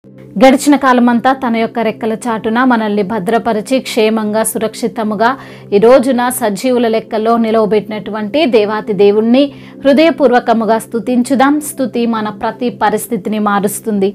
గడిచిన కాలమంతా తన యొక్క రెక్కల చాటున మనల్ని భద్రపరిచి క్షేమంగా సురక్షితముగా ఈ రోజున సజీవుల లెక్కల్లో నిలవబెట్టినటువంటి దేవాతి దేవుణ్ణి హృదయపూర్వకముగా స్తుతించుదాం స్తుతి మన ప్రతి పరిస్థితిని మారుస్తుంది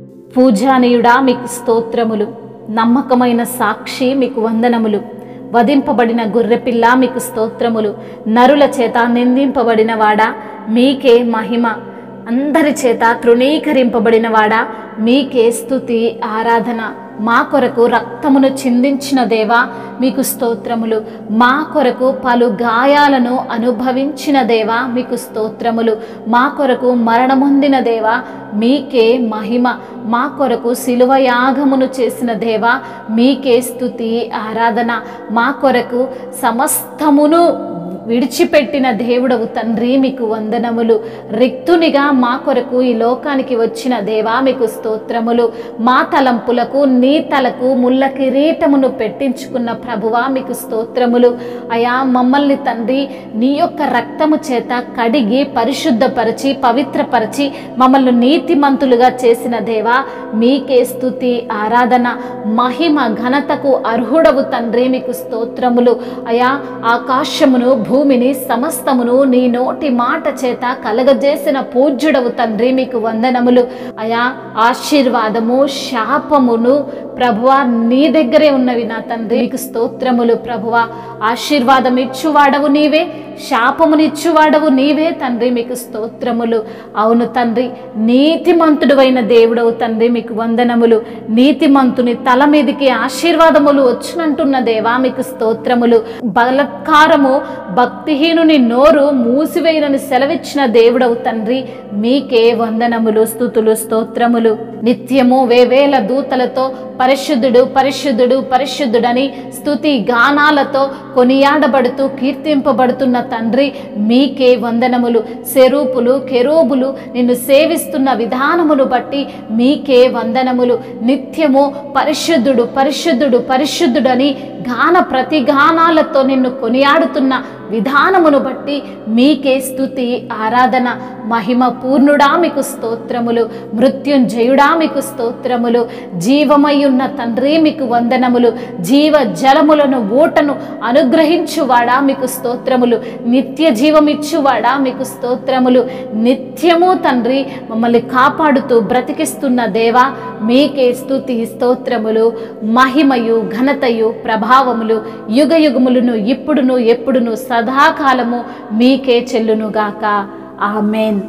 పూజానీయుడా మీకు స్తోత్రములు నమ్మకమైన సాక్షి మీకు వందనములు వధింపబడిన గొర్రెపిల్ల మీకు స్తోత్రములు నరుల చేత నిందింపబడిన వాడా మీకే మహిమ అందరి చేత తృణీకరింపబడిన వాడా మీకే స్తుతి ఆరాధన మా కొరకు రక్తమును చిందించిన దేవా మీకు స్తోత్రములు మా కొరకు పలు గాయాలను అనుభవించిన దేవా మీకు స్తోత్రములు మా కొరకు మరణమొందిన దేవా మీకే మహిమ మా కొరకు శిలువ యాగమును చేసిన దేవా మీకే స్తుతి ఆరాధన మా కొరకు సమస్తమును విడిచిపెట్టిన దేవుడవు తండ్రి మీకు వందనములు రిక్తునిగా మా కొరకు ఈ లోకానికి వచ్చిన దేవా మీకు స్తోత్రములు మా తలంపులకు నీ తలకు ముళ్ళ కిరీటమును పెట్టించుకున్న ప్రభువా మీకు స్తోత్రములు అయా మమ్మల్ని తండ్రి నీ యొక్క రక్తము చేత కడిగి పరిశుద్ధపరిచి పవిత్రపరిచి మమ్మల్ని నీతిమంతులుగా చేసిన దేవా మీకే స్తుతి ఆరాధన మహిమ ఘనతకు అర్హుడవు తండ్రి మీకు స్తోత్రములు అయా ఆకాశమును భూమిని సమస్తమును నీ నోటి మాట చేత కలగజేసిన పూజ్యుడవు తండ్రి మీకు వందనములు అయా ఆశీర్వాదము శాపమును ప్రభువా నీ దగ్గరే ఉన్నవి నా తండ్రి మీకు స్తోత్రములు ప్రభువా ఆశీర్వాదం ఇచ్చువాడవు నీవే శాపమునిచ్చువాడవు నీవే తండ్రి మీకు స్తోత్రములు అవును తండ్రి నీతిమంతుడు అయిన దేవుడవు తండ్రి మీకు వందనములు నీతిమంతుని తల మీదికి ఆశీర్వాదములు వచ్చునంటున్న దేవా మీకు స్తోత్రములు బలత్కారము భక్తిహీనుని నోరు మూసివేయనని సెలవిచ్చిన దేవుడవు తండ్రి మీకే వందనములు స్థుతులు స్తోత్రములు నిత్యము వేవేల దూతలతో పరిశుద్ధుడు పరిశుద్ధుడు పరిశుద్ధుడని స్తుతి గానాలతో కొనియాడబడుతూ కీర్తింపబడుతున్న తండ్రి మీకే వందనములు సెరూపులు కెరూబులు నిన్ను సేవిస్తున్న విధానమును బట్టి మీకే వందనములు నిత్యము పరిశుద్ధుడు పరిశుద్ధుడు పరిశుద్ధుడని గాన ప్రతిగానాలతో నిన్ను కొనియాడుతున్న విధానమును బట్టి మీకే స్తుతి ఆరాధన మహిమ పూర్ణుడా మీకు స్తోత్రములు మృత్యుంజయుడా మీకు స్తోత్రములు జీవమయ్యున్న తండ్రి మీకు వందనములు జీవ జలములను ఊటను అనుగ్రహించువాడా మీకు స్తోత్రములు నిత్య జీవమిచ్చువాడా మీకు స్తోత్రములు నిత్యము తండ్రి మమ్మల్ని కాపాడుతూ బ్రతికిస్తున్న దేవా మీకే స్తుతి స్తోత్రములు మహిమయు ఘనతయు ప్రభావములు యుగ యుగములను ఇప్పుడును ఎప్పుడును సదాకాలము మీకే చెల్లునుగాక ఆమెన్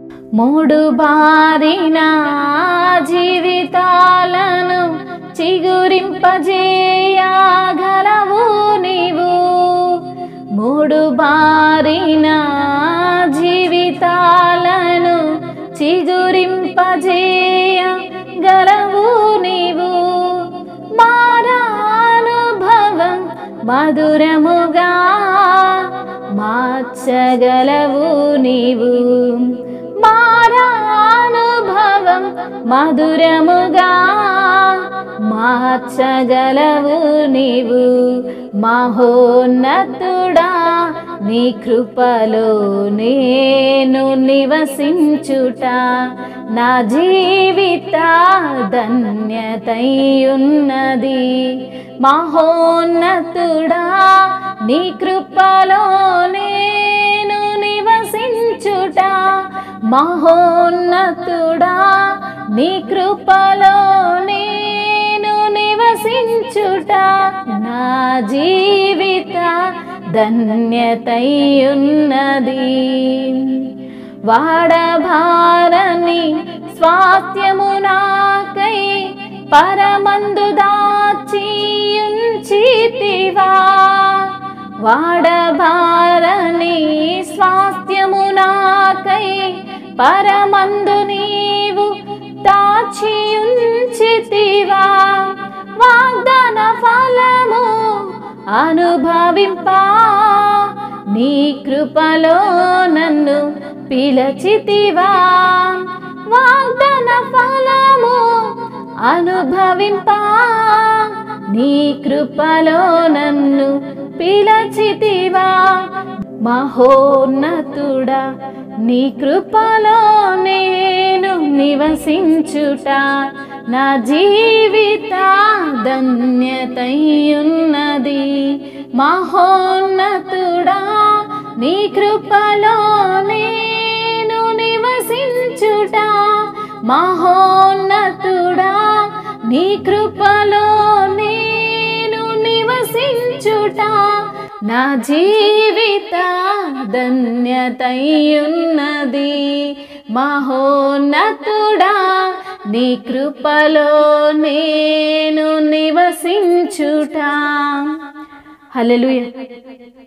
మూడు బారిన జీవితాలను చిగురింపజేయగలవు నీవు మూడు బారిన జీవితాలను చిగురింపజేయగలవు నీవు మారానుభవం మధురముగా మార్చగలవు నీవు మారానుభవం మధురముగా మార్చగలవు నీవు మహోన్నతుడా నీ కృపలో నేను నివసించుట నా జీవిత ధన్యతయున్నది మహోన్నతుడా నీ కృపలో నేను నివసించుట మహోన్నతుడా నీ కృపలో నేను నివసించుట నా జీవిత ధన్యతయున్నది వాడభారని స్వాస్థ్యము నాకై పరమందు దాచియుంచితివా వాడభారని స్వాస్థ్యము నాకై పరమందు నీవు దాచియుంచితివా వాగ్దాన ఫలము అనుభవింపా నీ కృపలో నన్ను పిలచితివా వాగ్దాన ఫలము అనుభవింపా నీ కృపలో నన్ను పిలచితివా మహోన్నతుడా నీ కృపలో నేను నివసించుట నా జీవిత ధన్యతయున్నది మహోన్నతుడా నీ కృపలో నేను నివసించుట మహోన్నతుడా నీ కృపలో నేను నివసించుట నా జీవిత ధన్యతయున్నది మహోన్నతుడా నీ కృపలో నేను నివసించుట హల్లెలూయా